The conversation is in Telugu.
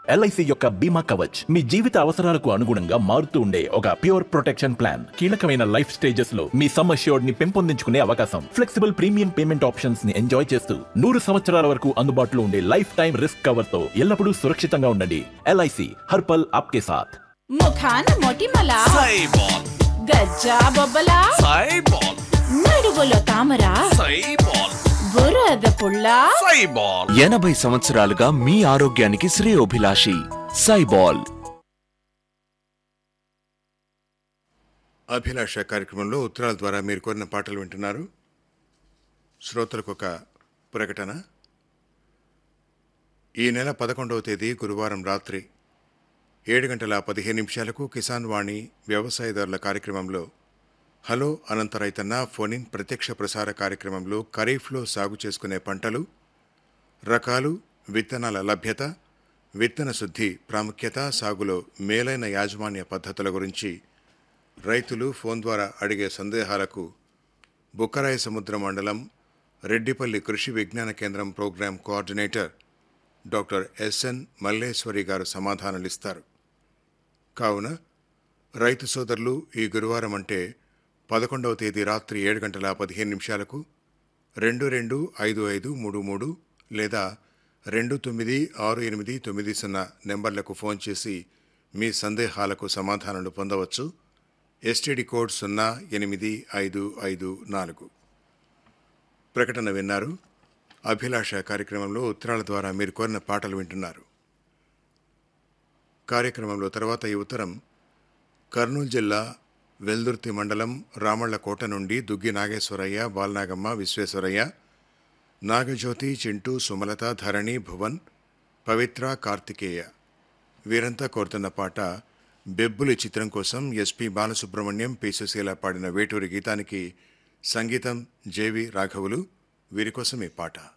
ఎల్ఐసి యొక్క బీమా కవచ్ మీ జీవిత అవసరాలకు అనుగుణంగా మారుతూ ఉండే ఒక ప్యూర్ ప్రొటెక్షన్ ప్లాన్ కీలకమైన లైఫ్ స్టేజెస్ లో మీ సమ్ అష్యూర్డ్ ని పెంపొందించుకునే అవకాశం ఫ్లెక్సిబుల్ ప్రీమియం పేమెంట్ ఆప్షన్స్ ని ఎంజాయ్ చేస్తూ నూరు సంవత్సరాల వరకు అందుబాటులో ఉండే లైఫ్ టైం రిస్క్ కవర్ తో ఎల్లప్పుడూ సురక్షితంగా ఉండండి ఎల్ఐసి హర్పల్ ఆప్కే సాథ్ ముఖాన మొటిమల సైబాల్ గజ్జా బొబ్బల సైబాల్ నడుగులో తామర సైబాల్ బురద పుల్ల సైబాల్ ఎనభై సంవత్సరాలుగా మీ ఆరోగ్యానికి శ్రేయోభిలాషి సైబాల్ అభిలాష కార్యక్రమంలో ఉత్తరాల ద్వారా మీరు కోరిన పాటలు వింటున్నారు శ్రోతలకు ఒక ప్రకటన ఈ నెల పదకొండవ తేదీ గురువారం రాత్రి ఏడు గంటల పదిహేను నిమిషాలకు కిసాన్ వాణి వ్యవసాయదారుల కార్యక్రమంలో హలో అనంత రైతన్న ఫోనిన్ ప్రత్యక్ష ప్రసార కార్యక్రమంలో ఖరీఫ్లో సాగు చేసుకునే పంటలు రకాలు విత్తనాల లభ్యత విత్తన శుద్ధి ప్రాముఖ్యత సాగులో మేలైన యాజమాన్య పద్ధతుల గురించి రైతులు ఫోన్ ద్వారా అడిగే సందేహాలకు బుక్కరాయ సముద్ర మండలం Reddipalli Krishi Vignana Kendram program coordinator doctor S N Malleswari గారు సమాధానాలిస్తారు కావున రైతు సోదరులు ఈ గురువారం అంటే పదకొండవ తేదీ రాత్రి ఏడు గంటల పదిహేను నిమిషాలకు రెండు రెండు ఐదు ఐదు మూడు మూడు లేదా రెండు తొమ్మిది ఆరు ఎనిమిది తొమ్మిది సున్నా నెంబర్లకు ఫోన్ చేసి మీ సందేహాలకు సమాధానాలు పొందవచ్చు ఎస్టీడీ కోడ్ సున్నా ఎనిమిది ఐదు ఐదు నాలుగు ప్రకటన విన్నారు అభిలాష కార్యక్రమంలో ఉత్తరాల ద్వారా మీరు కోరిన పాటలు వింటున్నారు కార్యక్రమంలో తర్వాత ఈ ఉత్తరం కర్నూలు జిల్లా వెల్దుర్తి మండలం రామళ్లకోట నుండి దుగ్గి నాగేశ్వరయ్య బాలనాగమ్మ విశ్వేశ్వరయ్య నాగజ్యోతి చింటూ సుమలత ధరణి భువన్ పవిత్ర కార్తికేయ వీరంతా కోరుతున్న పాట బెబ్బులి చిత్రం కోసం ఎస్పి బాలసుబ్రహ్మణ్యం పి సుశీల పాడిన వేటూరి గీతానికి సంగీతం జేవి రాఘవులు వీరి కోసం ఈ పాట